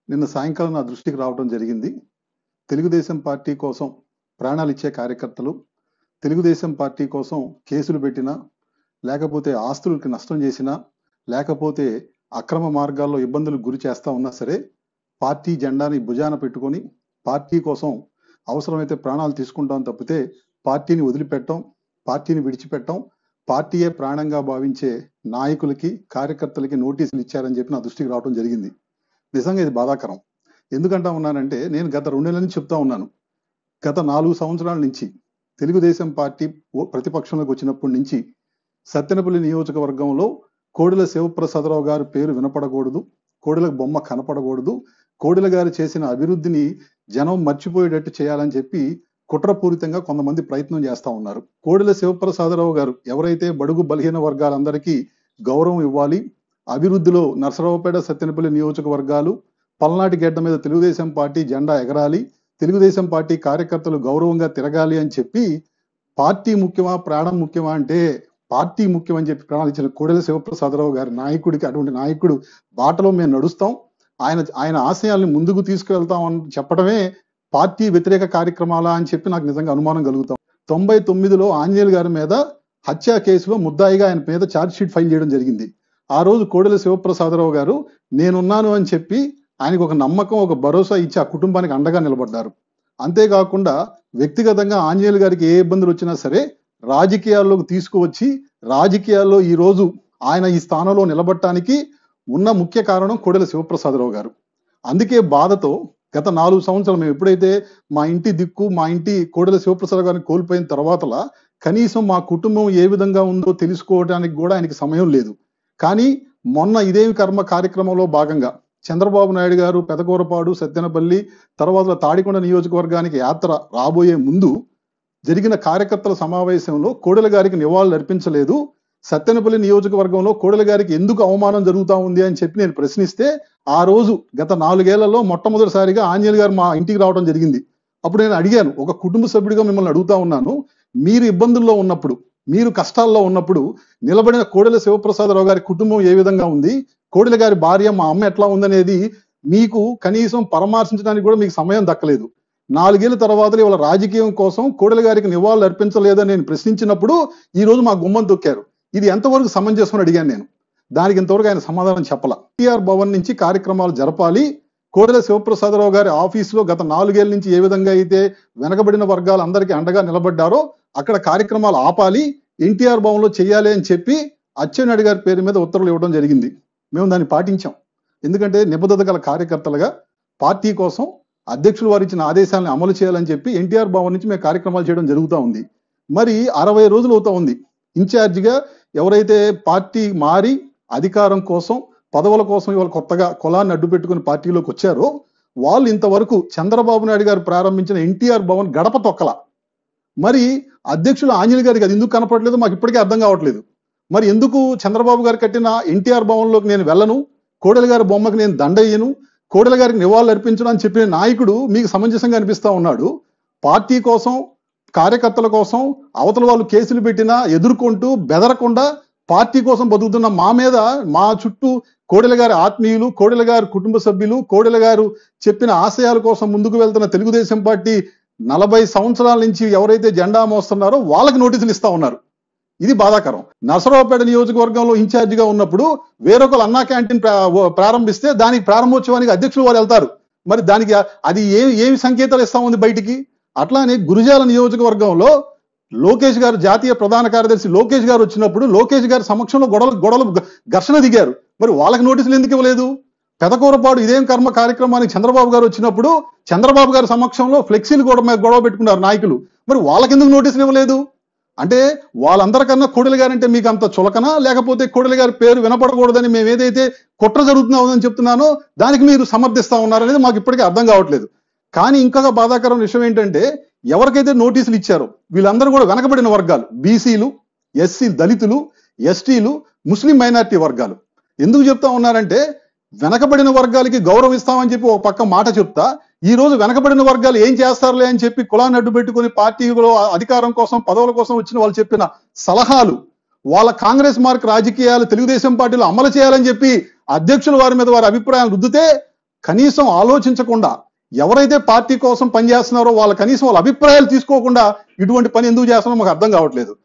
నిన్న సాయంకాలం నా దృష్టికి రావడం జరిగింది తెలుగుదేశం పార్టీ కోసం ప్రాణాలు ఇచ్చే కార్యకర్తలు తెలుగుదేశం పార్టీ కోసం కేసులు పెట్టినా లేకపోతే ఆస్తులకి నష్టం చేసినా లేకపోతే అక్రమ మార్గాల్లో ఇబ్బందులకు గురి చేస్తా ఉన్నా సరే పార్టీ జెండాని భుజాన పెట్టుకొని పార్టీ కోసం అవసరమైతే ప్రాణాలు తీసుకుంటాం తప్పితే పార్టీని వదిలిపెట్టం పార్టీని విడిచిపెట్టం పార్టీయే ప్రాణంగా భావించే నాయకులకి కార్యకర్తలకి నోటీసులు ఇచ్చారని చెప్పి నా దృష్టికి రావడం జరిగింది నిజంగా ఇది బాధాకరం ఎందుకంటా ఉన్నానంటే నేను గత రెండు నెలల నుంచి చెప్తా ఉన్నాను గత నాలుగు సంవత్సరాల నుంచి తెలుగుదేశం పార్టీ ఓ- ప్రతిపక్షంలోకి వచ్చినప్పటి నుంచి సత్తెనపల్లి నియోజకవర్గంలో కోడెల శివప్రసాదరావు గారి పేరు వినపడకూడదు కోడెల బొమ్మ కనపడకూడదు కోడెల గారు చేసిన అభివృద్ధిని జనం మర్చిపోయేటట్టు చేయాలని చెప్పి కుట్రపూరితంగా కొంతమంది ప్రయత్నం చేస్తా ఉన్నారు కోడెల శివప్రసాదరావు గారు ఎవరైతే బడుగు బలహీన వర్గాలందరికీ గౌరవం ఇవ్వాలి అభివృద్ధిలో నరసరావుపేట సత్తెనపల్లి నియోజకవర్గాలు పల్నాటి గడ్డ మీద తెలుగుదేశం పార్టీ జెండా ఎగరాలి తెలుగుదేశం పార్టీ కార్యకర్తలు గౌరవంగా తిరగాలి అని చెప్పి పార్టీ ముఖ్యమా ప్రాణం ముఖ్యమా అంటే పార్టీ ముఖ్యం అని చెప్పి ప్రాణాలు ఇచ్చిన కోడెల శివప్రసాదరావు గారి నాయకుడికి అటువంటి నాయకుడు బాటలో మేము నడుస్తాం ఆయన ఆయన ఆశయాల్ని ముందుకు తీసుకువెళ్తాం అని చెప్పడమే పార్టీ వ్యతిరేక కార్యక్రమాలా అని చెప్పి నాకు నిజంగా అనుమానం కలుగుతాం తొంభై తొమ్మిదిలో ఆంజనేయులు గారి మీద హత్య కేసులో ముద్దాయిగా ఆయన మీద ఛార్జ్ షీట్ ఫైల్ చేయడం జరిగింది ఆ రోజు కోడెల శివప్రసాదరావు గారు నేనున్నాను అని చెప్పి ఆయనకు ఒక నమ్మకం ఒక భరోసా ఇచ్చి ఆ కుటుంబానికి అండగా నిలబడ్డారు అంతేకాకుండా వ్యక్తిగతంగా ఆంజనేయులు గారికి ఏ ఇబ్బందులు వచ్చినా సరే రాజకీయాల్లోకి తీసుకువచ్చి రాజకీయాల్లో ఈ రోజు ఆయన ఈ స్థానంలో నిలబడటానికి ఉన్న ముఖ్య కారణం కోడెల శివప్రసాదరావు గారు అందుకే బాధతో గత నాలుగు సంవత్సరాలు మేము ఎప్పుడైతే మా ఇంటి దిక్కు మా ఇంటి కోడెల శివప్రసాద్ గారిని కోల్పోయిన తర్వాతలా కనీసం మా కుటుంబం ఏ విధంగా ఉందో తెలుసుకోవడానికి కూడా ఆయనకి సమయం లేదు కానీ మొన్న ఇదేమి కర్మ కార్యక్రమంలో భాగంగా చంద్రబాబు నాయుడు గారు పెదకూరపాడు సత్తెనపల్లి తర్వాత తాడికొండ నియోజకవర్గానికి యాత్ర రాబోయే ముందు జరిగిన కార్యకర్తల సమావేశంలో కోడెల గారికి నివాళులు అర్పించలేదు సత్తెనపల్లి నియోజకవర్గంలో కోడెల గారికి ఎందుకు అవమానం జరుగుతా ఉంది అని చెప్పి నేను ప్రశ్నిస్తే ఆ రోజు గత నాలుగేళ్లలో మొట్టమొదటిసారిగా ఆంజనేయులు గారు మా ఇంటికి రావడం జరిగింది అప్పుడు నేను అడిగాను ఒక కుటుంబ సభ్యుడిగా మిమ్మల్ని అడుగుతా ఉన్నాను మీరు ఇబ్బందుల్లో ఉన్నప్పుడు మీరు కష్టాల్లో ఉన్నప్పుడు నిలబడిన కోడెల శివప్రసాదరావు గారి కుటుంబం ఏ విధంగా ఉంది కోడెల గారి భార్య మా అమ్మ ఎట్లా ఉందనేది మీకు కనీసం పరామర్శించడానికి కూడా మీకు సమయం దక్కలేదు నాలుగేళ్ల తర్వాత ఇవాళ రాజకీయం కోసం కోడెల గారికి నివాళులు అర్పించలేదని నేను ప్రశ్నించినప్పుడు ఈ రోజు మా గుమ్మం తొక్కారు ఇది ఎంతవరకు సమంజసం అని అడిగాను నేను దానికి ఇంతవరకు ఆయన సమాధానం చెప్పల టిఆర్ భవన్ నుంచి కార్యక్రమాలు జరపాలి కోడెల శివప్రసాదరావు గారి ఆఫీసులో గత నాలుగేళ్ల నుంచి ఏ విధంగా అయితే వెనకబడిన వర్గాలు అందరికీ అండగా నిలబడ్డారో అక్కడ కార్యక్రమాలు ఆపాలి ఎన్టీఆర్ భవన్లో చేయాలి అని చెప్పి అచ్చెన్నాయుడు గారి పేరు మీద ఉత్తర్వులు ఇవ్వడం జరిగింది మేము దాన్ని పాటించాం ఎందుకంటే నిబద్ధత గల కార్యకర్తలుగా పార్టీ కోసం అధ్యక్షులు వారు ఇచ్చిన ఆదేశాలను అమలు చేయాలని చెప్పి ఎన్టీఆర్ భవన్ నుంచి మేము కార్యక్రమాలు చేయడం జరుగుతూ ఉంది మరి అరవై రోజులు అవుతా ఉంది ఇన్ఛార్జిగా ఎవరైతే పార్టీ మారి అధికారం కోసం పదవుల కోసం ఇవాళ కొత్తగా కులాన్ని అడ్డు పెట్టుకుని పార్టీలోకి వచ్చారో వాళ్ళు ఇంతవరకు చంద్రబాబు నాయుడు గారు ప్రారంభించిన ఎన్టీఆర్ భవన్ గడప తొక్కల మరి అధ్యక్షులు ఆంజనేయ గారికి అది ఎందుకు కనపడలేదు మాకు ఇప్పటికీ అర్థం కావట్లేదు మరి ఎందుకు చంద్రబాబు గారు కట్టిన ఎన్టీఆర్ భవన్లోకి నేను వెళ్ళను కోడెల గారి బొమ్మకి నేను దండయ్యను కోడెల గారికి నివాళులు అర్పించను అని చెప్పిన నాయకుడు మీకు సమంజసంగా అనిపిస్తా ఉన్నాడు పార్టీ కోసం కార్యకర్తల కోసం అవతల వాళ్ళు కేసులు పెట్టినా ఎదుర్కొంటూ బెదరకుండా పార్టీ కోసం బతుకుతున్న మా మీద మా చుట్టూ కోడెల గారి ఆత్మీయులు కోడెల గారి కుటుంబ సభ్యులు కోడెల గారు చెప్పిన ఆశయాల కోసం ముందుకు వెళ్తున్న తెలుగుదేశం పార్టీ నలభై సంవత్సరాల నుంచి ఎవరైతే జెండా మోస్తున్నారో వాళ్ళకి నోటీసులు ఇస్తా ఉన్నారు ఇది బాధాకరం నరసరావుపేట నియోజకవర్గంలో ఇన్ఛార్జిగా ఉన్నప్పుడు వేరొకరు అన్నా క్యాంటీన్ ప్రా- ఓ- ప్రారంభిస్తే దానికి ప్రారంభోత్సవానికి అధ్యక్షులు వారు వెళ్తారు మరి దానికి అది ఏ ఏమి సంకేతాలు ఇస్తా ఉంది బయటికి అట్లానే గురుజాల నియోజకవర్గంలో లోకేష్ గారు జాతీయ ప్రధాన కార్యదర్శి లోకేష్ గారు వచ్చినప్పుడు లోకేష్ గారి సమక్షంలో గొడవలు గొడవలు గ- ఘర్షణ దిగారు మరి వాళ్ళకి నోటీసులు ఎందుకు ఇవ్వలేదు పెదకూరపాడు ఇదేం కర్మ కార్యక్రమానికి చంద్రబాబు గారు వచ్చినప్పుడు చంద్రబాబు గారి సమక్షంలో ఫ్లెక్సీలు గొడవ మీద గొడవ పెట్టుకున్నారు నాయకులు మరి వాళ్ళకి ఎందుకు నోటీసులు ఇవ్వలేదు అంటే వాళ్ళందరికన్నా కోడెల గారంటే మీకు అంత చులకనా లేకపోతే కోడెల గారి పేరు వినపడకూడదని మేము ఏదైతే కుట్ర జరుగుతున్నామని చెప్తున్నానో దానికి మీరు సమర్థిస్తా ఉన్నారనేది మాకు ఇప్పటికీ అర్థం కావట్లేదు కానీ ఇంకా బాధాకరం విషయం ఏంటంటే ఎవరికైతే నోటీసులు ఇచ్చారో వీళ్ళందరూ కూడా వెనకబడిన వర్గాలు బీసీలు ఎస్సీ దళితులు ఎస్టీలు ముస్లిం మైనారిటీ వర్గాలు ఎందుకు చెప్తా ఉన్నారంటే వెనకబడిన వర్గాలకి గౌరవం ఇస్తామని చెప్పి ఒక పక్క మాట చెప్తా ఈ రోజు వెనకబడిన వర్గాలు ఏం చేస్తారులే అని చెప్పి కులాన్ని అడ్డు పెట్టుకుని పార్టీలో అధికారం కోసం పదవుల కోసం వచ్చిన వాళ్ళు చెప్పిన సలహాలు వాళ్ళ కాంగ్రెస్ మార్క్ రాజకీయాలు తెలుగుదేశం పార్టీలో అమలు చేయాలని చెప్పి అధ్యక్షుల వారి మీద వారి అభిప్రాయాలు రుద్దితే కనీసం ఆలోచించకుండా ఎవరైతే పార్టీ కోసం పనిచేస్తున్నారో వాళ్ళ కనీసం వాళ్ళ అభిప్రాయాలు తీసుకోకుండా ఇటువంటి పని ఎందుకు చేస్తున్నారో మాకు అర్థం కావట్లేదు